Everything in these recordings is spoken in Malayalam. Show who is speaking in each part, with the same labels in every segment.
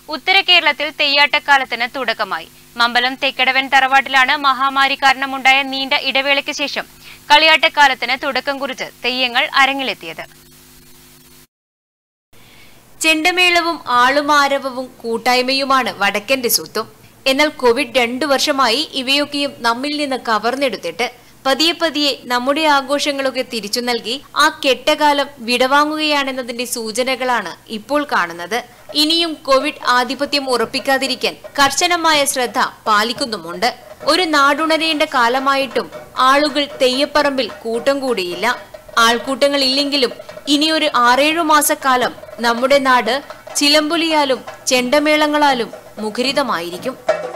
Speaker 1: ഉത്തര കേരളത്തിൽ തെയ്യാട്ടക്കാലത്തിന് തുടക്കമായി മമ്പലം തെക്കടവൻ തറവാട്ടിലാണ് മഹാമാരി കാരണമുണ്ടായ നീണ്ട ഇടവേളയ്ക്ക് ശേഷം കളിയാട്ടക്കാലത്തിന് തുടക്കം കുറിച്ച് തെയ്യങ്ങൾ അരങ്ങിലെത്തിയത്
Speaker 2: ചെണ്ടമേളവും ആളുമാരവവും കൂട്ടായ്മയുമാണ് വടക്കന്റെ സ്വത്വം എന്നാൽ കോവിഡ് രണ്ടു വർഷമായി ഇവയൊക്കെയും നമ്മിൽ നിന്ന് കവർന്നെടുത്തിട്ട് പതിയെ പതിയെ നമ്മുടെ ആഘോഷങ്ങളൊക്കെ തിരിച്ചു നൽകി ആ കെട്ടകാലം വിടവാങ്ങുകയാണെന്നതിന്റെ സൂചനകളാണ് ഇപ്പോൾ കാണുന്നത് ഇനിയും കോവിഡ് ആധിപത്യം ഉറപ്പിക്കാതിരിക്കാൻ കർശനമായ ശ്രദ്ധ പാലിക്കുന്നുമുണ്ട് ഒരു നാടുണരേണ്ട കാലമായിട്ടും ആളുകൾ തെയ്യപ്പറമ്പിൽ കൂട്ടം കൂടിയില്ല ആൾക്കൂട്ടങ്ങൾ ഇല്ലെങ്കിലും ഇനിയൊരു ആറേഴു മാസക്കാലം നമ്മുടെ നാട് ചിലമ്പൊലിയാലും ചെണ്ടമേളങ്ങളാലും മുഖരിതമായിരിക്കും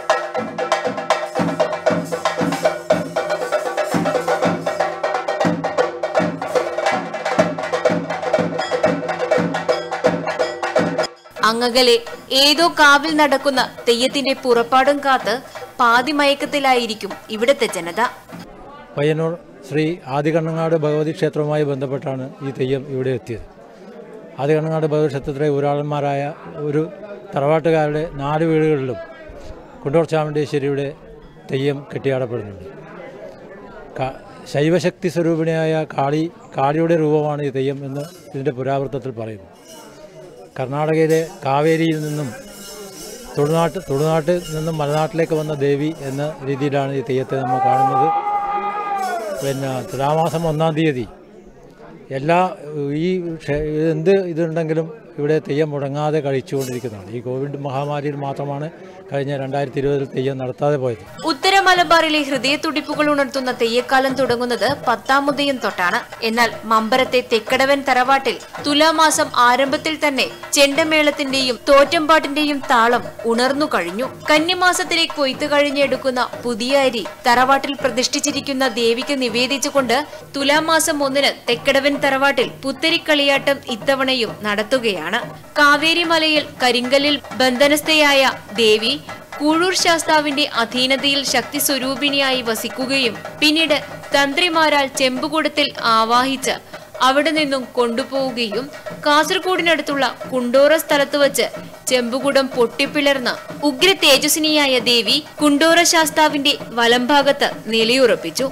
Speaker 2: അങ്ങകലെ ഏതോ കാവിൽ നടക്കുന്ന തെയ്യത്തിന്റെ പുറപ്പാടും കാത്ത് പാതിമയക്കത്തിലായിരിക്കും ഇവിടത്തെ ജനത
Speaker 3: പയ്യന്നൂർ ശ്രീ ആദികണ്ണങ്ങാട് ഭഗവതി ക്ഷേത്രവുമായി ബന്ധപ്പെട്ടാണ് ഈ തെയ്യം ഇവിടെ എത്തിയത് ആദികണ്ണങ്ങാട് ഭഗവതി ക്ഷേത്രത്തിലെ ഊരാളന്മാരായ ഒരു തറവാട്ടുകാരുടെ നാല് വീടുകളിലും കുണ്ടോർ ചാമുണ്ടേശ്വരിയുടെ തെയ്യം കെട്ടിയാടപ്പെടുന്നുണ്ട് കാ- ശൈവശക്തി സ്വരൂപിണിയായ കാളി കാളിയുടെ രൂപമാണ് ഈ തെയ്യം എന്ന് ഇതിൻ്റെ പുരാവൃത്തത്തിൽ പറയുന്നു കർണാടകയിലെ കാവേരിയിൽ നിന്നും തുളുനാട്ട് തുളുനാട്ടിൽ നിന്നും മലനാട്ടിലേക്ക് വന്ന ദേവി എന്ന രീതിയിലാണ് ഈ തെയ്യത്തെ നമ്മൾ കാണുന്നത് പിന്നെ തുലാമാസം ഒന്നാം തീയതി എല്ലാ ഈ ക്ഷേ- എന്ത് ഇതുണ്ടെങ്കിലും ഇവിടെ തെയ്യം മുടങ്ങാതെ കഴിച്ചുകൊണ്ടിരിക്കുന്നതാണ് ഈ കോവിഡ് മഹാമാരിയിൽ മാത്രമാണ് കഴിഞ്ഞ രണ്ടായിരത്തി ഇരുപതിൽ തെയ്യം നടത്താതെ പോയത്
Speaker 2: ഉത്തര മലബാറിലെ ഹൃദയത്തുടിപ്പുകൾ ഉണർത്തുന്ന തെയ്യക്കാലം തുടങ്ങുന്നത് പത്താമുദയം തൊട്ടാണ് എന്നാൽ മമ്പരത്തെ തെക്കടവൻ തറവാട്ടിൽ തുലാമാസം ആരംഭത്തിൽ തന്നെ ചെണ്ടമേളത്തിന്റെയും തോറ്റമ്പാട്ടിന്റെയും താളം ഉണർന്നു കഴിഞ്ഞു കന്നിമാസത്തിലെ കൊയ്ത്ത് കഴിഞ്ഞെടുക്കുന്ന പുതിയ അരി തറവാട്ടിൽ പ്രതിഷ്ഠിച്ചിരിക്കുന്ന ദേവിക്ക് നിവേദിച്ചുകൊണ്ട് തുലാമാസം ഒന്നിന് തെക്കടവൻ തറവാട്ടിൽ പുത്തരിക്കളിയാട്ടം ഇത്തവണയും നടത്തുകയാണ് കാവേരി മലയിൽ കരിങ്കല്ലിൽ ബന്ധനസ്ഥയായ ദേവി കൂഴൂർ ശാസ്താവിന്റെ അധീനതയിൽ ശക്തി സ്വരൂപിണിയായി വസിക്കുകയും പിന്നീട് തന്ത്രിമാരാൽ ചെമ്പുകുടത്തിൽ ആവാഹിച്ച് അവിടെ നിന്നും കൊണ്ടുപോവുകയും കാസർഗോഡിനടുത്തുള്ള കുണ്ടോറ സ്ഥലത്ത് വച്ച് ചെമ്പുകുടം പൊട്ടിപ്പിളർന്ന ഉഗ്ര തേജസ്വിനിയായ ദേവി കുണ്ടോറ ശാസ്താവിന്റെ വലംഭാഗത്ത് നിലയുറപ്പിച്ചു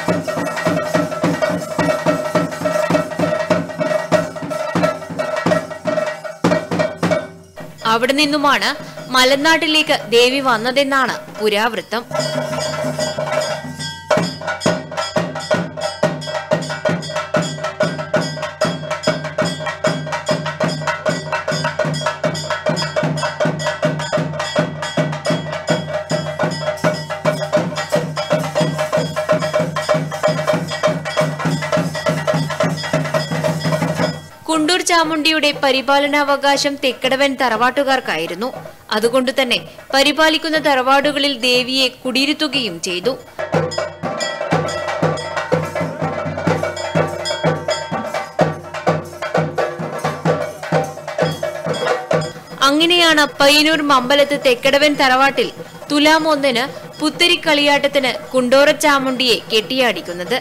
Speaker 2: അവിടെ നിന്നുമാണ് മലനാട്ടിലേക്ക് ദേവി വന്നതെന്നാണ് പുരാവൃത്തം കുണ്ടൂർ ചാമുണ്ടിയുടെ പരിപാലനാവകാശം തെക്കടവൻ തറവാട്ടുകാർക്കായിരുന്നു അതുകൊണ്ട് തന്നെ പരിപാലിക്കുന്ന തറവാടുകളിൽ ദേവിയെ കുടിയിരുത്തുകയും ചെയ്തു അങ്ങനെയാണ് പയ്യന്നൂർ മമ്പലത്ത് തെക്കടവൻ തറവാട്ടിൽ തുലാം ഒന്നിന് പുത്തരി കളിയാട്ടത്തിന് കുണ്ടോറ ചാമുണ്ടിയെ കെട്ടിയാടിക്കുന്നത്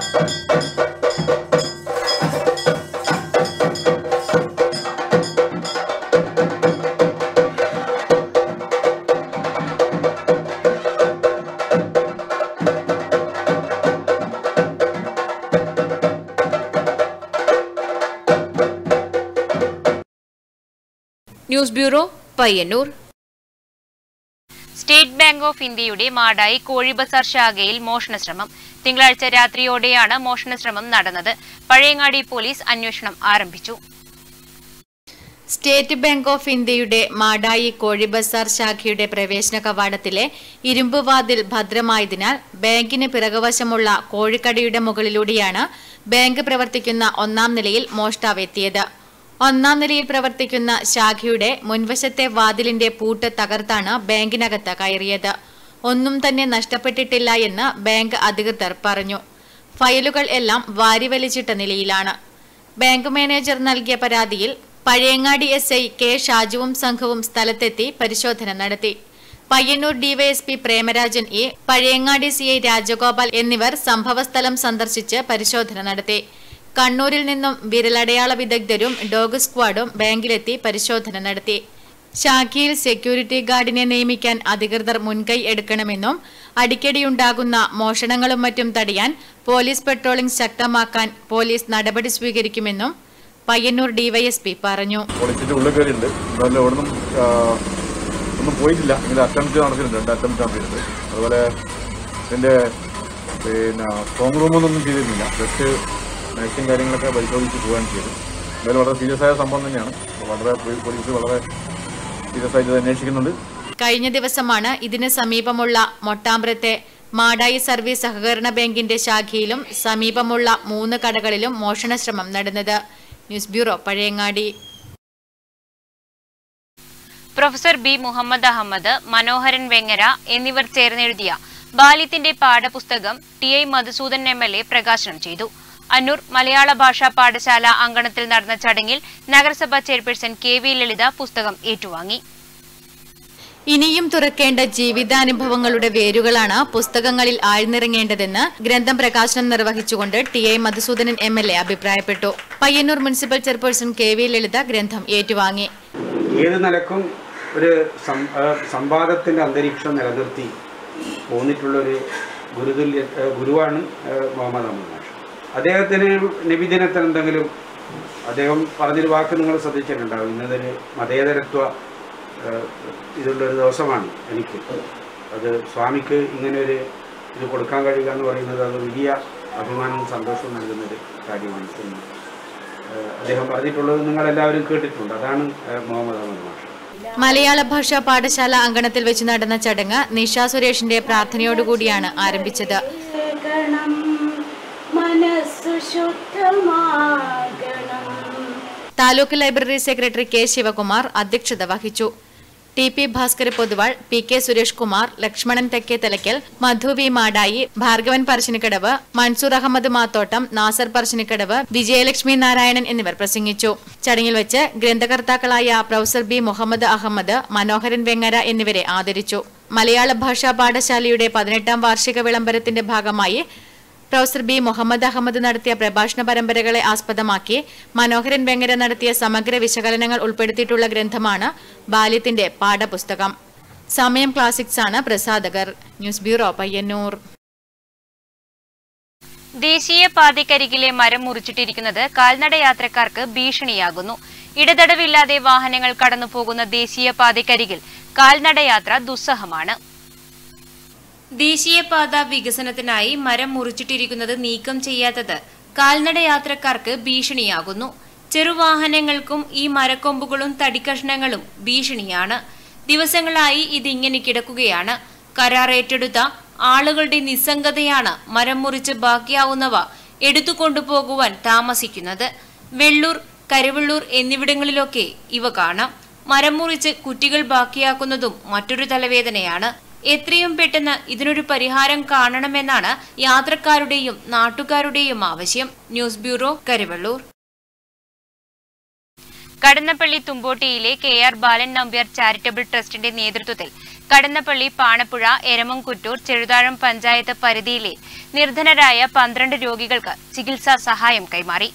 Speaker 2: news bureau Payyanur
Speaker 1: State Bank of ഇന്ത്യയുടെ മാടായി കോഴി ബസാർ ശാഖയിൽ മോഷണശ്രമം തിങ്കളാഴ്ച രാത്രിയോടെയാണ് മോഷണശ്രമം നടന്നത് പഴയങ്ങാടി പോലീസ് അന്വേഷണം ആരംഭിച്ചു
Speaker 4: സ്റ്റേറ്റ് ബാങ്ക് ഓഫ് ഇന്ത്യയുടെ മാടായി കോഴി ബസാർ ശാഖയുടെ പ്രവേശന കവാടത്തിലെ ഇരുമ്പ് വാതിൽ ഭദ്രമായതിനാൽ ബാങ്കിന് പിറകുവശമുള്ള കോഴിക്കടയുടെ മുകളിലൂടെയാണ് ബാങ്ക് പ്രവർത്തിക്കുന്ന ഒന്നാം നിലയിൽ മോഷ്ടാവ് എത്തിയത് ഒന്നാം നിലയിൽ പ്രവർത്തിക്കുന്ന ശാഖയുടെ മുൻവശത്തെ വാതിലിന്റെ പൂട്ട് തകർത്താണ് ബാങ്കിനകത്ത് കയറിയത് ഒന്നും തന്നെ നഷ്ടപ്പെട്ടിട്ടില്ല എന്ന് ബാങ്ക് അധികൃതർ പറഞ്ഞു ഫയലുകൾ എല്ലാം വാരിവലിച്ചിട്ട നിലയിലാണ് ബാങ്ക് മാനേജർ നൽകിയ പരാതിയിൽ പഴയങ്ങാടി എസ് ഐ കെ ഷാജുവും സംഘവും സ്ഥലത്തെത്തി പരിശോധന നടത്തി Payyanur DYSP Premarajan A Pazhayangadi C I Rajagopal എന്നിവർ സംഭവസ്ഥലം സന്ദർശിച്ച് പരിശോധന നടത്തി കണ്ണൂരിൽ നിന്നും വിരലടയാള വിദഗ്ധരും ഡോഗ് സ്ക്വാഡും ബാങ്കിലെത്തി പരിശോധന നടത്തി ശാഖയിൽ സെക്യൂരിറ്റി ഗാർഡിനെ നിയമിക്കാൻ അധികൃതർ മുൻകൈ എടുക്കണമെന്നും അടിക്കടിയുണ്ടാകുന്ന മോഷണങ്ങളും മറ്റും തടയാൻ പോലീസ് പെട്രോളിംഗ് ശക്തമാക്കാൻ പോലീസ് നടപടി സ്വീകരിക്കുമെന്നും പയ്യന്നൂർ ഡിവൈഎസ്പി പറഞ്ഞു
Speaker 5: പൊളിച്ചിട്ട് ഉള്ളിൽ കയറിയിട്ടുണ്ട് എന്തായാലും അവിടെ നിന്നും ഒന്നും പോയിട്ടില്ല ഇങ്ങനെ അറ്റംപ്റ്റ് നടത്തിയിട്ടുണ്ട് രണ്ട് അറ്റംപ്റ്റ് നടത്തിയിട്ടുണ്ട് അതുപോലെ ഇതിൻ്റെ പിന്നെ സ്ട്രോങ് റൂമൊന്നും ചെയ്തിരുന്നില്ല ജസ്റ്റ് മാക്സിം കാര്യങ്ങളൊക്കെ പരിശോധിച്ച് പോവുകയാണ് ചെയ്തത് എന്തായാലും വളരെ സീരിയസ് ആയ സംഭവം തന്നെയാണ് അപ്പോൾ വളരെ പോലീ- പോലീസ് വളരെ സീരിയസ് ആയിട്ട് ഇത് അന്വേഷിക്കുന്നുണ്ട്
Speaker 4: കഴിഞ്ഞ ദിവസമാണ് ഇതിന് സമീപമുള്ള മൊട്ടാമ്പ്രത്തെ മാടായി സർവീസ് സഹകരണ ബാങ്കിന്റെ ശാഖയിലും സമീപമുള്ള മൂന്ന് കടകളിലും മോഷണശ്രമം നടന്നത് news bureau Pazhayangadi
Speaker 1: professor B Muhammad Ahmed Manoharan Vengara എന്നിവർ ചേർന്നെഴുതിയ ബാല്യത്തിന്റെ പാഠപുസ്തകം T I Madhusudan M L A പ്രകാശനം ചെയ്തു അന്നൂർ മലയാള ഭാഷാ പാഠശാല അങ്കണത്തിൽ നടന്ന ചടങ്ങിൽ നഗരസഭാ ചെയർപേഴ്സൺ കെ വി ലളിത പുസ്തകം ഏറ്റുവാങ്ങി
Speaker 4: ഇനിയും തുറക്കേണ്ട ജീവിതാനുഭവങ്ങളുടെ വേരുകളാണ് പുസ്തകങ്ങളിൽ ആഴ്ന്നിറങ്ങേണ്ടതെന്ന് ഗ്രന്ഥം പ്രകാശനം നിർവഹിച്ചുകൊണ്ട് T I Madhusudanan M L A അഭിപ്രായപ്പെട്ടു Payyanur municipal chairperson K V Lalitha ഗ്രന്ഥം ഏറ്റുവാങ്ങി
Speaker 6: ഏത് നിലക്കും ഒരു സം- ആ, സംവാദത്തിൻ്റെ അന്തരീക്ഷം നിലനിർത്തി പോന്നിട്ടുള്ളൊരു ഗുരുതുല്യ ആ, ഗുരുവാണ് ആ, മുഹമ്മദ് അഹമ്മദ് മാഷ് അദ്ദേഹത്തിന് നബിദിനത്തിൽ എന്തെങ്കിലും അദ്ദേഹം പറഞ്ഞൊരു വാക്ക് നിങ്ങൾ ശ്രദ്ധിച്ചിട്ടുണ്ടാവും ഇന്നതൊരു മതേതരത്വ ആ, ഇതുള്ളൊരു ദിവസമാണ് എനിക്ക് അത് സ്വാമിക്ക് ഇങ്ങനെ ഒരു ഇത് കൊടുക്കാൻ കഴിയുക എന്ന് പറയുന്നത് അത് വലിയ അഭിമാനവും സന്തോഷവും നൽകുന്നൊരു കാര്യമാണ് എന്ന് ആ, അദ്ദേഹം പറഞ്ഞിട്ടുള്ളത് നിങ്ങളെല്ലാവരും കേട്ടിട്ടുണ്ട് അതാണ് ആ, മുഹമ്മദ് അഹമ്മദ് മാഷ്
Speaker 4: മലയാള ഭാഷാ പാഠശാല അങ്കണത്തിൽ വെച്ച് നടന്ന ചടങ്ങ് നിഷ സുരേഷിന്റെ പ്രാർത്ഥനയോടുകൂടിയാണ് ആരംഭിച്ചത്
Speaker 7: ഗണം മനസ്സു ശുദ്ധമാകണം
Speaker 4: taluk library secretary K Sivakumar അധ്യക്ഷത വഹിച്ചു T P Bhaskara Poduval P K Suresh Kumar Lakshmanan Thekke Thalakkal Madhu V Madayi Bhargavan Parassinikkadavu Mansoor Ahmed Mathottam Nasar Parassinikkadavu Vijayalakshmi Narayanan എന്നിവർ പ്രസംഗിച്ചു ചടങ്ങിൽ വെച്ച് ഗ്രന്ഥകർത്താക്കളായ പ്രൊഫസർ ബി മുഹമ്മദ് അഹമ്മദ് മനോഹരൻ വെങ്ങര എന്നിവരെ ആദരിച്ചു മലയാള ഭാഷാ പാഠശാലയുടെ പതിനെട്ടാം വാർഷിക വിളംബരത്തിന്റെ ഭാഗമായി പ്രൊഫസർ ബി മുഹമ്മദ് അഹമ്മദ് നടത്തിയ പ്രഭാഷണ പരമ്പരകളെ ആസ്പദമാക്കി മനോഹരൻ വെങ്ങര നടത്തിയ സമഗ്ര വിശകലനങ്ങൾ ഉൾപ്പെടുത്തിയിട്ടുള്ള ഗ്രന്ഥമാണ് ബാല്യത്തിന്റെ പാഠപുസ്തകം സമയം ക്ലാസിക്സ് ആണ് പ്രസാധകർ ന്യൂസ് ബ്യൂറോ പയ്യന്നൂർ
Speaker 1: ദേശീയ പാതയ്ക്കരികിലെ മരം മുറിച്ചിട്ടിരിക്കുന്നത് കാൽനട യാത്രക്കാർക്ക് ഭീഷണിയാകുന്നു ഇടതടവില്ലാതെ വാഹനങ്ങൾ കടന്നുപോകുന്ന ദേശീയ പാതയ്ക്കരികിൽ കാൽനടയാത്ര ദുസ്സഹമാണ് ദേശീയപാത വികസനത്തിനായി മരം മുറിച്ചിട്ടിരിക്കുന്നത് നീക്കം ചെയ്യാത്തത് കാൽനട യാത്രക്കാർക്ക് ഭീഷണിയാകുന്നു ചെറുവാഹനങ്ങൾക്കും ഈ മരക്കൊമ്പുകളും തടിക്കഷ്ണങ്ങളും ഭീഷണിയാണ് ദിവസങ്ങളായി ഇതിങ്ങനെ കിടക്കുകയാണ് കരാർ ഏറ്റെടുത്ത ആളുകളുടെ നിസ്സംഗതയാണ് മരം മുറിച്ച് ബാക്കിയാവുന്നവ എടുത്തുകൊണ്ടുപോകുവാൻ താമസിക്കുന്നത് വെള്ളൂർ കരുവള്ളൂർ എന്നിവിടങ്ങളിലൊക്കെ ഇവ കാണാം മരം മുറിച്ച് കുറ്റികൾ ബാക്കിയാക്കുന്നതും മറ്റൊരു തലവേദനയാണ് എത്രയും പെട്ടെന്ന് ഇതിനൊരു പരിഹാരം കാണണമെന്നാണ് യാത്രക്കാരുടെയും നാട്ടുകാരുടെയും ആവശ്യം ന്യൂസ് ബ്യൂറോ കരുവള്ളൂർ കടന്നപ്പള്ളി തുമ്പോട്ടിയിലെ K R Balan Nambiar charitable ട്രസ്റ്റിന്റെ നേതൃത്വത്തിൽ കടന്നപ്പള്ളി പാണപ്പുഴ എരമംകുറ്റൂർ ചെറുതാഴം പഞ്ചായത്ത് പരിധിയിലെ നിർധനരായ പന്ത്രണ്ട് രോഗികൾക്ക് ചികിത്സാ സഹായം കൈമാറി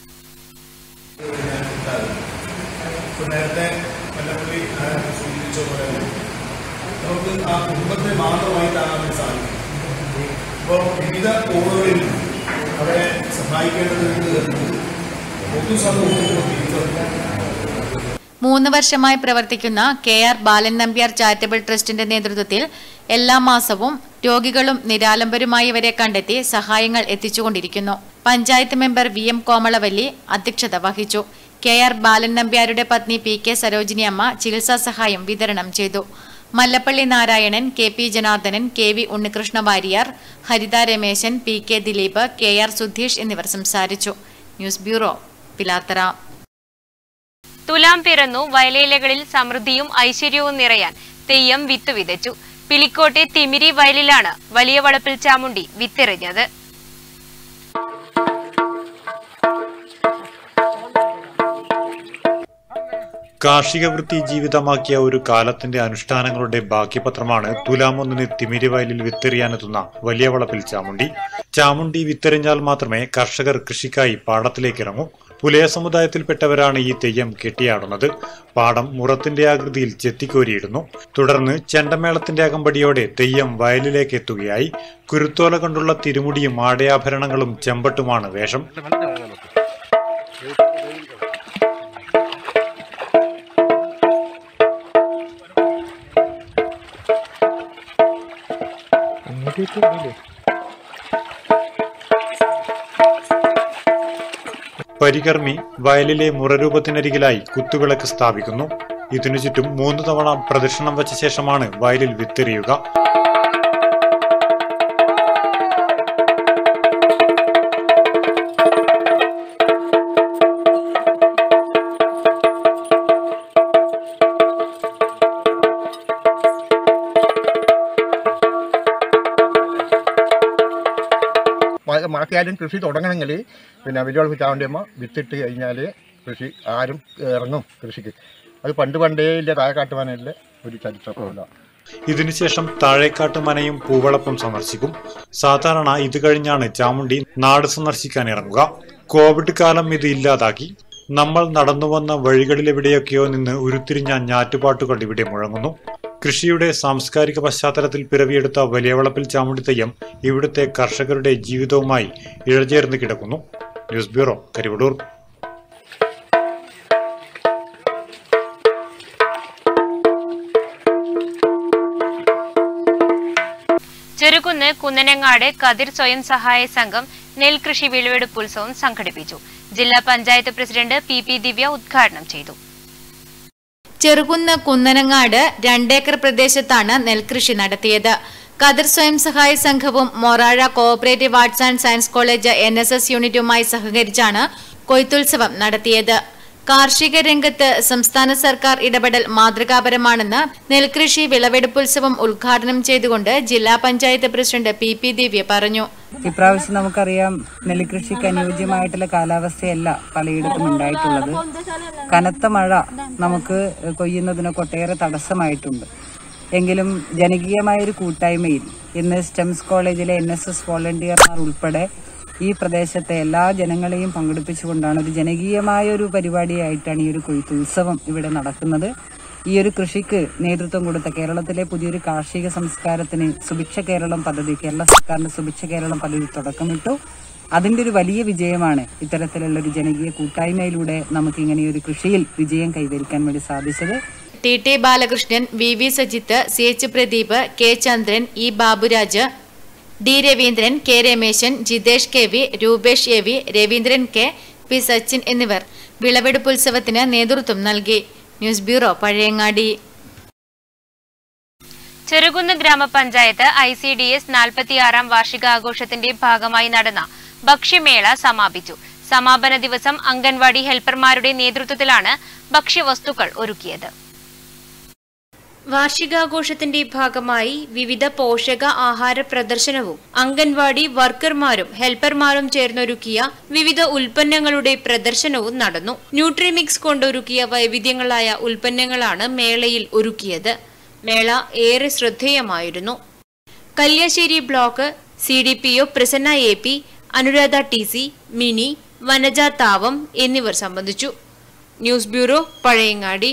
Speaker 8: നേരത്തെ കല്ലപ്പള്ളി സൂചിപ്പിച്ച പോലെ നമുക്ക് ആ കുടുംബത്തെ മാത്രമായി താങ്ങാൻ സാധിക്കും ഇപ്പോൾ വിവിധ കോണുകളിൽ അവരെ സഹായിക്കേണ്ടതുണ്ട് പൊതുസമൂഹത്തിന് തിരിച്ചറിയാം
Speaker 4: മൂന്ന് വർഷമായി പ്രവർത്തിക്കുന്ന K R Balan Nambiar charitable ട്രസ്റ്റിന്റെ നേതൃത്വത്തിൽ എല്ലാ മാസവും രോഗികളും നിരാലംബരുമായി ഇവരെ കണ്ടെത്തി സഹായങ്ങൾ എത്തിച്ചുകൊണ്ടിരിക്കുന്നു panchayat member V M Komalavalli അധ്യക്ഷത വഹിച്ചു കെ ആർ ബാലൻ നമ്പ്യാരുടെ പത്നി പി കെ സരോജിനി അമ്മ ചികിത്സാ സഹായം വിതരണം ചെയ്തു Mallappalli Narayanan K P Janardhanan K V Unnikrishna Variyar Haritha Rameshan P K Dileep K R Sudheesh എന്നിവർ സംസാരിച്ചു ന്യൂസ് ബ്യൂറോ പിലാത്തറ
Speaker 1: തുലാം പിറന്നു വയലേലകളിൽ സമൃദ്ധിയും ഐശ്വര്യവും നിറയാൻ തെയ്യം വിത്ത് വിതച്ചു പിലിക്കോട്ടെ തിമിരി വയലിലാണ് വലിയ വളപ്പിൽ ചാമുണ്ടി വിത്തെറിഞ്ഞത്
Speaker 9: കാർഷിക വൃത്തി ജീവിതമാക്കിയ ഒരു കാലത്തിന്റെ അനുഷ്ഠാനങ്ങളുടെ ബാക്കിപത്രമാണ് തുലാമൊന്നിന് തിമിരിവയലിൽ വിത്തെറിയാനെത്തുന്ന വലിയ വളപ്പിൽ ചാമുണ്ടി ചാമുണ്ടി വിത്തെറിഞ്ഞാൽ മാത്രമേ കർഷകർ കൃഷിക്കായി പാടത്തിലേക്ക് ഇറങ്ങൂ പുലയ സമുദായത്തിൽപ്പെട്ടവരാണ് ഈ തെയ്യം കെട്ടിയാടുന്നത് പാടം മുറത്തിന്റെ ആകൃതിയിൽ ചെത്തിക്കോരിയിടുന്നു തുടർന്ന് ചെണ്ടമേളത്തിന്റെ അകമ്പടിയോടെ തെയ്യം വയലിലേക്ക് എത്തുകയായി കുരുത്തോല കൊണ്ടുള്ള തിരുമുടിയും ആടയാഭരണങ്ങളും ചെമ്പട്ടുമാണ് വേഷം പരികർമ്മി വയലിലെ മുറരൂപത്തിനരികിലായി കുത്തുവിളക്ക് സ്ഥാപിക്കുന്നു ഇതിനു ചുറ്റും മൂന്ന് തവണ പ്രദക്ഷിണം വച്ച ശേഷമാണ് വയലിൽ വിത്തെറിയുക
Speaker 10: മഴക്കാലം കൃഷി തുടങ്ങണമെങ്കിൽ പിന്നെ വലിയ ചാവണ്ടിയമ്മ വിത്തിട്ട് കഴിഞ്ഞാൽ കൃഷി ആരും ഇറങ്ങും കൃഷിക്ക് അത് പണ്ട് പണ്ടേ ഇല്ല താഴെക്കാട്ടുവാനല്ല ഒരു ചരിത്രമില്ല
Speaker 9: ഇതിനുശേഷം താഴേക്കാട്ട് മനയും പൂവളപ്പും സന്ദർശിക്കും സാധാരണ ഇത് കഴിഞ്ഞാണ് ചാമുണ്ടി നാട് സന്ദർശിക്കാൻ ഇറങ്ങുക കോവിഡ് കാലം ഇത് ഇല്ലാതാക്കി നമ്മൾ നടന്നു വന്ന വഴികളിലെവിടെയൊക്കെയോ നിന്ന് ഉരുത്തിരിഞ്ഞ ഞാറ്റുപാട്ടുകൾ ഇവിടെ മുഴങ്ങുന്നു കൃഷിയുടെ സാംസ്കാരിക പശ്ചാത്തലത്തിൽ പിറവിയെടുത്ത വലിയവളപ്പിൽ ചാമുണ്ടി തെയ്യം ഇവിടുത്തെ കർഷകരുടെ ജീവിതവുമായി ഇഴചേർന്ന് കിടക്കുന്നു ന്യൂസ് ബ്യൂറോ കരിവടൂർ
Speaker 1: ചെറുകുന്ന് കുന്നനങ്ങാട് കതിർ സ്വയം സഹായ സംഘം നെൽകൃഷി വിളവെടുപ്പ് ഉത്സവം സംഘടിപ്പിച്ചു ജില്ലാ panchayat president P P Divya ഉദ്ഘാടനം ചെയ്തു
Speaker 4: ചെറുകുന്ന് കുന്നനങ്ങാട് രണ്ടേക്കർ പ്രദേശത്താണ് നെൽകൃഷി നടത്തിയത് കതിർ സ്വയം സഹായ സംഘവും Morazha cooperative arts and science college N S S യൂണിറ്റുമായി സഹകരിച്ചാണ് കൊയ്ത്തുത്സവം നടത്തിയത് കാർഷിക രംഗത്ത് സംസ്ഥാന സർക്കാർ ഇടപെടൽ മാതൃകാപരമാണെന്ന് നെൽകൃഷി വിളവെടുപ്പുത്സവം ഉദ്ഘാടനം ചെയ്തുകൊണ്ട് ജില്ലാ panchayat president P P Divya പറഞ്ഞു
Speaker 11: ഇപ്രാവശ്യം നമുക്കറിയാം നെൽകൃഷിക്ക് അനുയോജ്യമായിട്ടുള്ള കാലാവസ്ഥയല്ല പലയിടത്തും ഉണ്ടായിട്ടുള്ളത് കനത്ത മഴ നമുക്ക് കൊയ്യുന്നതിനൊക്കെ ഒട്ടേറെ തടസ്സമായിട്ടുണ്ട് എങ്കിലും ജനകീയമായ ഒരു കൂട്ടായ്മയിൽ ഇന്ന് സ്റ്റെംസ് കോളേജിലെ എൻ എസ് എസ് വോളണ്ടിയർമാർ ഉൾപ്പെടെ ഈ പ്രദേശത്തെ എല്ലാ ജനങ്ങളെയും പങ്കെടുപ്പിച്ചുകൊണ്ടാണ് ഒരു ജനകീയമായ ഒരു പരിപാടിയായിട്ടാണ് ഈ ഒരു കൊയ്ത്ത് ഉത്സവം ഇവിടെ നടക്കുന്നത് ഈ ഒരു കൃഷിക്ക് നേതൃത്വം കൊടുത്ത കേരളത്തിലെ പുതിയൊരു കാർഷിക സംസ്കാരത്തിന് സുഭിക്ഷ കേരളം പദ്ധതി കേരള സർക്കാരിന്റെ സുഭിക്ഷ കേരളം പദ്ധതി തുടക്കമിട്ടു അതിന്റെ ഒരു വലിയ വിജയമാണ് ഇത്തരത്തിലുള്ള ഒരു ജനകീയ കൂട്ടായ്മയിലൂടെ നമുക്ക് ഇങ്ങനെ ഒരു കൃഷിയിൽ വിജയം കൈവരിക്കാൻ വേണ്ടി സാധിച്ചത്
Speaker 4: T T Balakrishnan V V Sajith C H Pradeep K Chandran E Baburaj D Raveendran K Rameshan Jithesh K V Rupesh A V Raveendran K P Sachin എന്നിവർ വിളവെടുപ്പുത്സവത്തിന് നേതൃത്വം നൽകി ന്യൂസ് ബ്യൂറോ പഴയങ്ങാടി
Speaker 1: ചെറുകുന്ന് ഗ്രാമപഞ്ചായത്ത് ഐ സി ഡി എസ് നാൽപ്പത്തിയാറാം വാർഷികാഘോഷത്തിന്റെ ഭാഗമായി നടന്ന ഭക്ഷ്യമേള സമാപിച്ചു സമാപന ദിവസം അംഗൻവാടി ഹെൽപ്പർമാരുടെ നേതൃത്വത്തിലാണ് ഭക്ഷ്യവസ്തുക്കൾ ഒരുക്കിയത്
Speaker 2: വാർഷികാഘോഷത്തിന്റെ ഭാഗമായി വിവിധ പോഷക ആഹാര പ്രദർശനവും അംഗൻവാടി വർക്കർമാരും ഹെൽപ്പർമാരും ചേർന്നൊരുക്കിയ വിവിധ ഉൽപ്പന്നങ്ങളുടെ പ്രദർശനവും നടന്നു ന്യൂട്രിമിക്സ് കൊണ്ടൊരുക്കിയ വൈവിധ്യങ്ങളായ ഉൽപ്പന്നങ്ങളാണ് മേളയിൽ ഒരുക്കിയത് മേള ഏറെ ശ്രദ്ധേയമായിരുന്നു Kalliasseri block C D P O Prasanna A P Anuradha T C Mini Vanaja Thavam എന്നിവർ സംബന്ധിച്ചു news bureau Pazhayangadi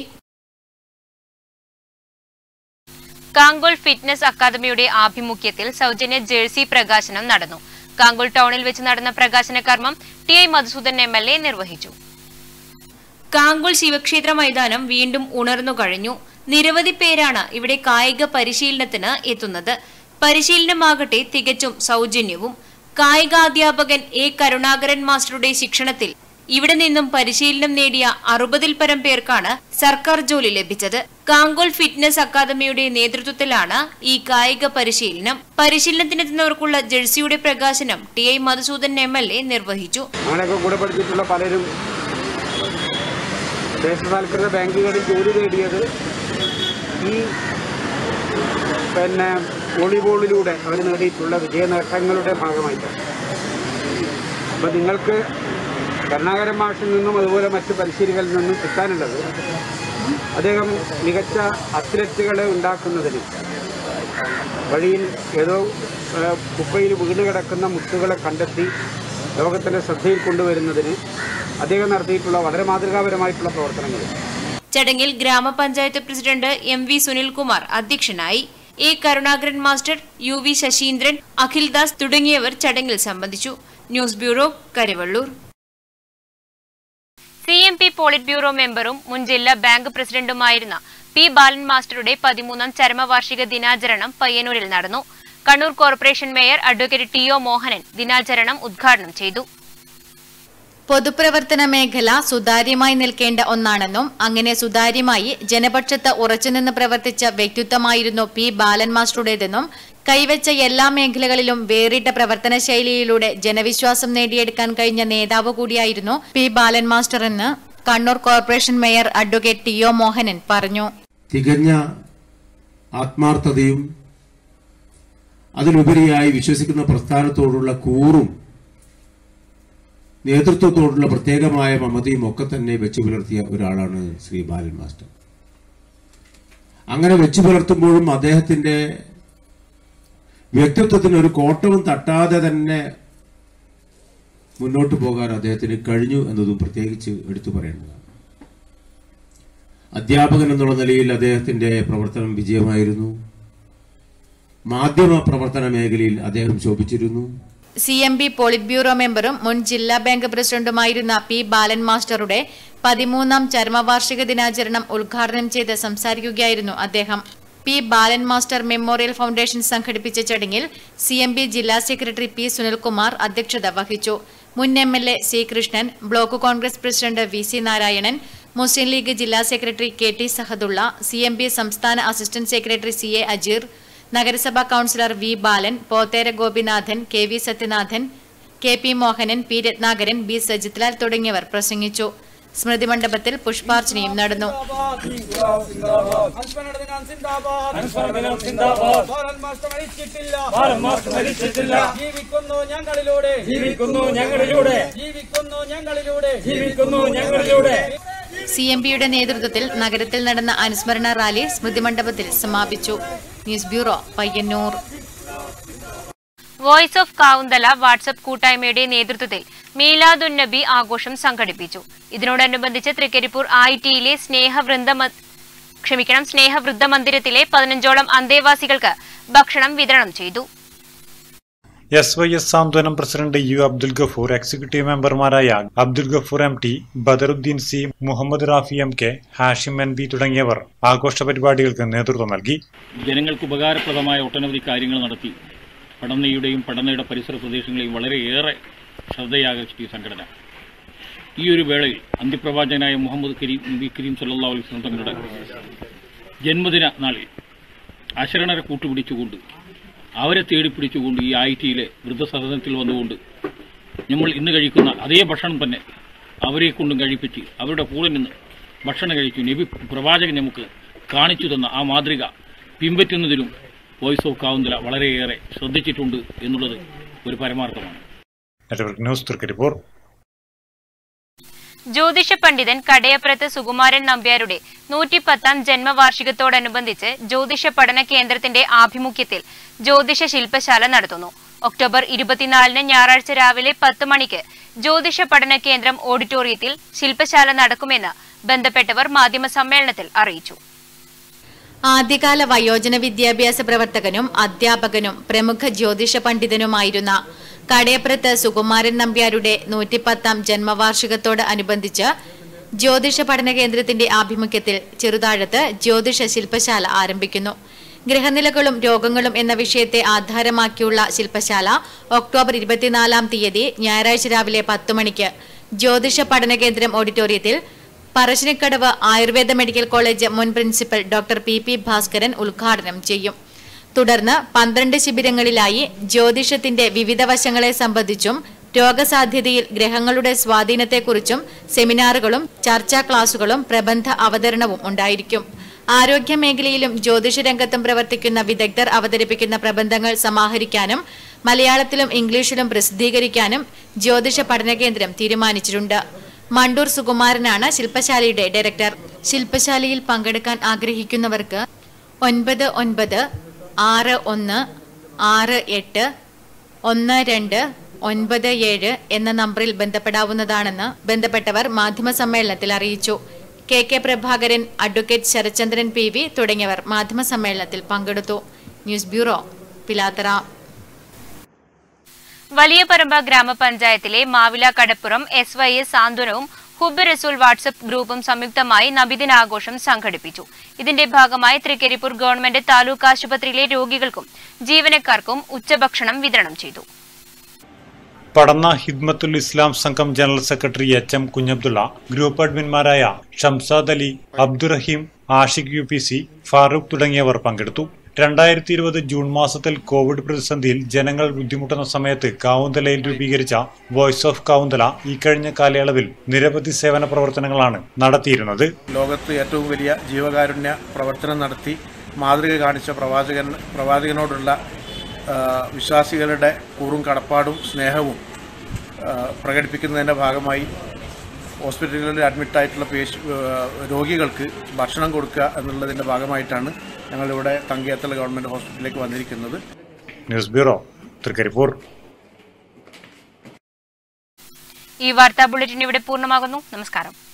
Speaker 1: Kankol fitness അക്കാദമിയുടെ ആഭിമുഖ്യത്തിൽ സൗജന്യ ജേഴ്സി പ്രകാശനം നടന്നു കാങ്കോൾ ടൗണിൽ വെച്ച് നടന്ന പ്രകാശന കർമ്മം T I Madhusudan M L A നിർവഹിച്ചു
Speaker 2: കാങ്കോൾ ശിവക്ഷേത്ര മൈതാനം വീണ്ടും ഉണർന്നു കഴിഞ്ഞു നിരവധി പേരാണ് ഇവിടെ കായിക പരിശീലനത്തിന് എത്തുന്നത് പരിശീലനമാകട്ടെ തികച്ചും സൗജന്യവും കായികാധ്യാപകൻ എ കരുണാകരൻ മാസ്റ്ററുടെ ശിക്ഷണത്തിൽ ഇവിടെ നിന്നും പരിശീലനം നേടിയ അറുപതിൽ പരം പേർക്കാണ് സർക്കാർ ജോലി ലഭിച്ചത് കാങ്കോൾ ഫിറ്റ്നസ് അക്കാദമിയുടെ നേതൃത്വത്തിലാണ് ഈ കായിക പരിശീലനം പരിശീലനത്തിനെത്തുന്നവർക്കുള്ള ജേഴ്സിയുടെ പ്രകാശനം T I Madhusudan M L A നിർവഹിച്ചു
Speaker 6: ഞങ്ങളെയൊക്കെ കൂടെ പഠിച്ചിട്ടുള്ള പലരും ദേശസാൽകൃത ബാങ്കുകളിൽ ജോലി നേടിയത് ഈ പിന്നെ വോളിബോളിലൂടെ അവർ നേടിയിട്ടുള്ള വിജയ നേട്ടങ്ങളുടെ ഭാഗമായിട്ടാണ് അപ്പോൾ നിങ്ങൾക്ക് കരുണാകരൻ മാഷിൽ നിന്നും അതുപോലെ മറ്റ് പരിശീലകരിൽ നിന്നും കിട്ടാനുള്ളത് അദ്ദേഹം മികച്ച അത്ലറ്റുകളെ ഉണ്ടാക്കുന്നതിന് വഴിയിൽ ഏതോ ആ, കുപ്പയിൽ വീണ് കിടക്കുന്ന മുത്തുകളെ കണ്ടെത്തി ലോകത്തിൻ്റെ ശ്രദ്ധയിൽ കൊണ്ടുവരുന്നതിന് അദ്ദേഹം നടത്തിയിട്ടുള്ള വളരെ മാതൃകാപരമായിട്ടുള്ള പ്രവർത്തനങ്ങൾ
Speaker 2: ചടങ്ങിൽ ഗ്രാമപഞ്ചായത്ത് പ്രസിഡന്റ് എം വി സുനിൽകുമാർ അധ്യക്ഷനായി A Karunakaran master U V Sasindran Akhildas തുടങ്ങിയവർ ചടങ്ങിൽ സംബന്ധിച്ചു news bureau Karivellur
Speaker 1: C M P polit bureau മെമ്പറും മുൻ ജില്ലാ ബാങ്ക് പ്രസിഡന്റുമായിരുന്ന പി ബാലൻ മാസ്റ്ററുടെ പതിമൂന്നാം ചരമവാർഷിക ദിനാചരണം പയ്യന്നൂരിൽ നടന്നു Kannur corporation mayor advocate T O Mohanan ദിനാചരണം ഉദ്ഘാടനം ചെയ്തു
Speaker 4: പൊതുപ്രവർത്തന മേഖല സുതാര്യമായി നിൽക്കേണ്ട ഒന്നാണെന്നും അങ്ങനെ സുതാര്യമായി ജനപക്ഷത്ത് ഉറച്ചുനിന്ന് പ്രവർത്തിച്ച വ്യക്തിത്വമായിരുന്നു പി ബാലൻ മാസ്റ്ററുടേതെന്നും കൈവച്ച എല്ലാ മേഖലകളിലും വേറിട്ട പ്രവർത്തന ശൈലിയിലൂടെ ജനവിശ്വാസം നേടിയെടുക്കാൻ കഴിഞ്ഞ നേതാവ് കൂടിയായിരുന്നു പി ബാലൻ മാസ്റ്റർ എന്ന് Kannur corporation mayor advocate T O Mohanan പറഞ്ഞു
Speaker 12: തികഞ്ഞ ആത്മാർത്ഥതയും അതിലുപരിയായി വിശ്വസിക്കുന്ന പ്രസ്ഥാനത്തോടുള്ള കൂറും നേതൃത്വത്തോടുള്ള പ്രത്യേകമായ മമതയും ഒക്കെ തന്നെ വെച്ചു പുലർത്തിയ ഒരാളാണ് ശ്രീ ബാലൻ മാസ്റ്റർ അങ്ങനെ വെച്ചു പുലർത്തുമ്പോഴും അദ്ദേഹത്തിന്റെ വ്യക്തിത്വത്തിന് ഒരു കോട്ടവും തട്ടാതെ തന്നെ മുന്നോട്ട് പോകാൻ അദ്ദേഹത്തിന് കഴിഞ്ഞു എന്നതും പ്രത്യേകിച്ച് എടുത്തു പറയേണ്ടതാണ് അധ്യാപകൻ എന്നുള്ള നിലയിൽ അദ്ദേഹത്തിന്റെ പ്രവർത്തനം വിജയമായിരുന്നു മാധ്യമ പ്രവർത്തന മേഖലയിൽ അദ്ദേഹം ശോഭിച്ചിരുന്നു
Speaker 4: C M B polit bureau മെമ്പറും മുൻ ജില്ലാ ബാങ്ക് പ്രസിഡന്റുമായിരുന്ന പി ബാലൻ മാസ്റ്ററുടെ പതിമൂന്നാം ചരമവാർഷിക ദിനാചരണം ഉദ്ഘാടനം ചെയ്ത് സംസാരിക്കുകയായിരുന്നു അദ്ദേഹം P Balan master memorial foundation സംഘടിപ്പിച്ച ചടങ്ങിൽ സി എം ബി ജില്ലാ സെക്രട്ടറി പി സുനിൽകുമാർ അധ്യക്ഷത വഹിച്ചു മുൻ M L A C Krishnan block Congress president V C Narayanan Muslim League ജില്ലാ secretary K T Sahadulla C M B സംസ്ഥാന assistant secretary C A Ajeer നഗരസഭാ councillor V Balan Pothera Gopinathan K V Sathyanathan K P Mohanan P Rathnakaran B Sajithlal തുടങ്ങിയവർ പ്രസംഗിച്ചു സ്മൃതി മണ്ഡപത്തിൽ പുഷ്പാർച്ചനയും നടന്നു
Speaker 13: ജീവിക്കുന്നു ഞങ്ങളിലൂടെ ജീവിക്കുന്നു ഞങ്ങളിലൂടെ ജീവിക്കുന്നു ഞങ്ങളിലൂടെ ജീവിക്കുന്നു ഞങ്ങളിലൂടെ
Speaker 4: സി എം പിയുടെ നേതൃത്വത്തിൽ നഗരത്തിൽ നടന്ന അനുസ്മരണ റാലി സ്മൃതി മണ്ഡപത്തിൽ സമാപിച്ചു news bureau Payyanur
Speaker 1: voice of Kavunthala WhatsApp കൂട്ടായ്മയുടെ നേതൃത്വത്തിൽ മീലാദുന്നബി ആഘോഷം സംഘടിപ്പിച്ചു ഇതിനോടനുബന്ധിച്ച് തൃക്കരിപ്പൂർ ഐ ടിയിലെ സ്നേഹവൃന്ദ മ- ക്ഷമിക്കണം സ്നേഹവൃദ്ധ മന്ദിരത്തിലെ പതിനഞ്ചോളം അന്തേവാസികൾക്ക് ഭക്ഷണം വിതരണം ചെയ്തു
Speaker 9: എസ് വൈ എസ് സാന്ത്വനം president U Abdul Gafoor executive മെമ്പർമാരായ Abdul Gafoor M T Badaruddin C Muhammad Rafi M K Hashim N B തുടങ്ങിയവർ ആഘോഷ പരിപാടികൾക്ക് നേതൃത്വം നൽകി
Speaker 14: ജനങ്ങൾക്ക് ഉപകാരപ്രദമായ ഒട്ടനവധി കാര്യങ്ങൾ നടത്തി പടന്നയുടെയും പടന്നയുടെ പരിസര പ്രദേശങ്ങളെയും വളരെയേറെ ശ്രദ്ധയാകർഷിച്ച ഈ സംഘടന ഈ ഒരു വേളയിൽ അന്ത്യപ്രവാചകനായ മുഹമ്മദ് കരീം നബി കരീം സല്ലാ അലൈഹി തങ്ങളുടെ ജന്മദിന നാളിൽ അശരണരെ കൂട്ടുപിടിച്ചുകൊണ്ട് അവരെ തേടിപ്പിടിച്ചുകൊണ്ട് ഈ ഐ ടിയിലെ വൃദ്ധസദനത്തിൽ വന്നുകൊണ്ട് നമ്മൾ ഇന്ന് കഴിക്കുന്ന അതേ ഭക്ഷണം തന്നെ അവരെ കൊണ്ടും കഴിപ്പിച്ച് അവരുടെ കൂടെ നിന്ന് ഭക്ഷണം കഴിച്ചു നബി പ്രവാചകൻ നമുക്ക് കാണിച്ചു തന്ന ആ മാതൃക പിൻപറ്റുന്നതിലും വോയിസ് ഓഫ് കാവുന്തല വളരെയേറെ ശ്രദ്ധിച്ചിട്ടുണ്ട് എന്നുള്ളത് ഒരു പരമാർത്ഥമാണ്
Speaker 9: നെറ്റ്വർക്ക് ന്യൂസ് തൃക്കരിപ്പൂർ
Speaker 1: ജ്യോതിഷ പണ്ഡിതൻ കടയപ്പുറത്ത് സുകുമാരൻ നമ്പ്യാരുടെ നൂറ്റിപ്പത്താം ജന്മവാർഷികത്തോടനുബന്ധിച്ച് ജ്യോതിഷ പഠന കേന്ദ്രത്തിന്റെ ആഭിമുഖ്യത്തിൽ ജ്യോതിഷ ശില്പശാല നടത്തുന്നു ഒക്ടോബർ ഇരുപത്തിനാലിന് ഞായറാഴ്ച രാവിലെ പത്ത് മണിക്ക് ജ്യോതിഷ പഠന കേന്ദ്രം ഓഡിറ്റോറിയത്തിൽ ശില്പശാല നടക്കുമെന്ന് ബന്ധപ്പെട്ടവർ മാധ്യമസമ്മേളനത്തിൽ അറിയിച്ചു
Speaker 4: ആദ്യകാല വയോജന വിദ്യാഭ്യാസ പ്രവർത്തകനും അധ്യാപകനും പ്രമുഖ ജ്യോതിഷ പണ്ഡിതനുമായിരുന്ന കടയപ്പുറത്ത് സുകുമാരൻ നമ്പ്യാരുടെ നൂറ്റിപ്പത്താം ജന്മവാർഷികത്തോട് അനുബന്ധിച്ച് ജ്യോതിഷ പഠന കേന്ദ്രത്തിന്റെ ആഭിമുഖ്യത്തിൽ ചെറുതാഴത്ത് ജ്യോതിഷ ശില്പശാല ആരംഭിക്കുന്നു ഗ്രഹനിലകളും രോഗങ്ങളും എന്ന വിഷയത്തെ ആധാരമാക്കിയുള്ള ശില്പശാല ഒക്ടോബർ ഇരുപത്തിനാലാം തീയതി ഞായറാഴ്ച രാവിലെ പത്ത് മണിക്ക് ജ്യോതിഷ പഠന കേന്ദ്രം ഓഡിറ്റോറിയത്തിൽ പറശ്ശിനിക്കടവ് ആയുർവേദ മെഡിക്കൽ കോളേജ് മുൻ principal doctor P P Bhaskaran ഉദ്ഘാടനം ചെയ്യും തുടർന്ന് പന്ത്രണ്ട് ശിബിരങ്ങളിലായി ജ്യോതിഷത്തിന്റെ വിവിധ വശങ്ങളെ സംബന്ധിച്ചും രോഗസാധ്യതയിൽ ഗ്രഹങ്ങളുടെ സ്വാധീനത്തെക്കുറിച്ചും സെമിനാറുകളും ചർച്ചാ ക്ലാസുകളും പ്രബന്ധ അവതരണവും ഉണ്ടായിരിക്കും ആരോഗ്യ മേഖലയിലും ജ്യോതിഷ രംഗത്തും പ്രവർത്തിക്കുന്ന വിദഗ്ധർ അവതരിപ്പിക്കുന്ന പ്രബന്ധങ്ങൾ സമാഹരിക്കാനും മലയാളത്തിലും ഇംഗ്ലീഷിലും പ്രസിദ്ധീകരിക്കാനും ജ്യോതിഷ പഠന കേന്ദ്രം തീരുമാനിച്ചിട്ടുണ്ട് മണ്ടൂർ സുകുമാരനാണ് ശില്പശാലയുടെ ഡയറക്ടർ ശില്പശാലയിൽ പങ്കെടുക്കാൻ ആഗ്രഹിക്കുന്നവർക്ക് ഒൻപത് ഒൻപത് ആറ് ഒന്ന് ആറ് എട്ട് ഒന്ന് രണ്ട് ഒൻപത് ഏഴ് എന്ന നമ്പറിൽ ബന്ധപ്പെടാവുന്നതാണെന്ന് ബന്ധപ്പെട്ടവർ മാധ്യമസമ്മേളനത്തിൽ അറിയിച്ചു K K Prabhakaran advocate Sarachandran P V തുടങ്ങിയവർ മാധ്യമസമ്മേളനത്തിൽ പങ്കെടുത്തു news bureau Pilathara
Speaker 1: Valiyaparamba ഗ്രാമപഞ്ചായത്തിലെ Mavila Kadappuram S Y S സാന്ത്വനവും ഹുബ് റസൂൽ വാട്സപ്പ് ഗ്രൂപ്പും സംയുക്തമായി നബിദിനാഘോഷം സംഘടിപ്പിച്ചു ഇതിന്റെ ഭാഗമായി തൃക്കരിപ്പൂർ ഗവൺമെന്റ് താലൂക്ക് ആശുപത്രിയിലെ രോഗികൾക്കും ജീവനക്കാർക്കും ഉച്ചഭക്ഷണം വിതരണം ചെയ്തു
Speaker 9: പടന്ന ഹിദ്മത്തുൽ ഇസ്ലാം സംഘം general secretary H M Kunhabdulla group അഡ്മിന്മാരായ Shamsad Ali Abdurahim Ashiq U P C Farooq തുടങ്ങിയവർ പങ്കെടുത്തു രണ്ടായിരത്തി ഇരുപത് ജൂൺ മാസത്തിൽ കോവിഡ് പ്രതിസന്ധിയിൽ ജനങ്ങൾ ബുദ്ധിമുട്ടുന്ന സമയത്ത് കാവുന്തലയിൽ രൂപീകരിച്ച വോയിസ് ഓഫ് കാവുന്തല ഈ കഴിഞ്ഞ കാലയളവിൽ നിരവധി സേവന പ്രവർത്തനങ്ങളാണ് നടത്തിയിരുന്നത്
Speaker 15: ലോകത്ത് ഏറ്റവും വലിയ ജീവകാരുണ്യ പ്രവർത്തനം നടത്തി മാതൃക കാണിച്ച പ്രവാചകൻ പ്രവാചകനോടുള്ള ആ, വിശ്വാസികളുടെ കൂറും കടപ്പാടും സ്നേഹവും ആ, പ്രകടിപ്പിക്കുന്നതിൻ്റെ ഭാഗമായി ഹോസ്പിറ്റലുകളിൽ അഡ്മിറ്റായിട്ടുള്ള പേശ് ആ, രോഗികൾക്ക് ഭക്ഷണം കൊടുക്കുക എന്നുള്ളതിൻ്റെ ഭാഗമായിട്ടാണ് ഞങ്ങളിവിടെ തങ്കിയത്തല ഗവൺമെൻറ് ഹോസ്പിറ്റലിലേക്ക് വന്നിരിക്കുന്നത്
Speaker 9: ന്യൂസ് ബ്യൂറോ തൃക്കരിപ്പൂർ
Speaker 1: ഈ വാർത്താ ബുള്ളറ്റിൻ ഇവിടെ പൂർണ്ണമാകുന്നു നമസ്കാരം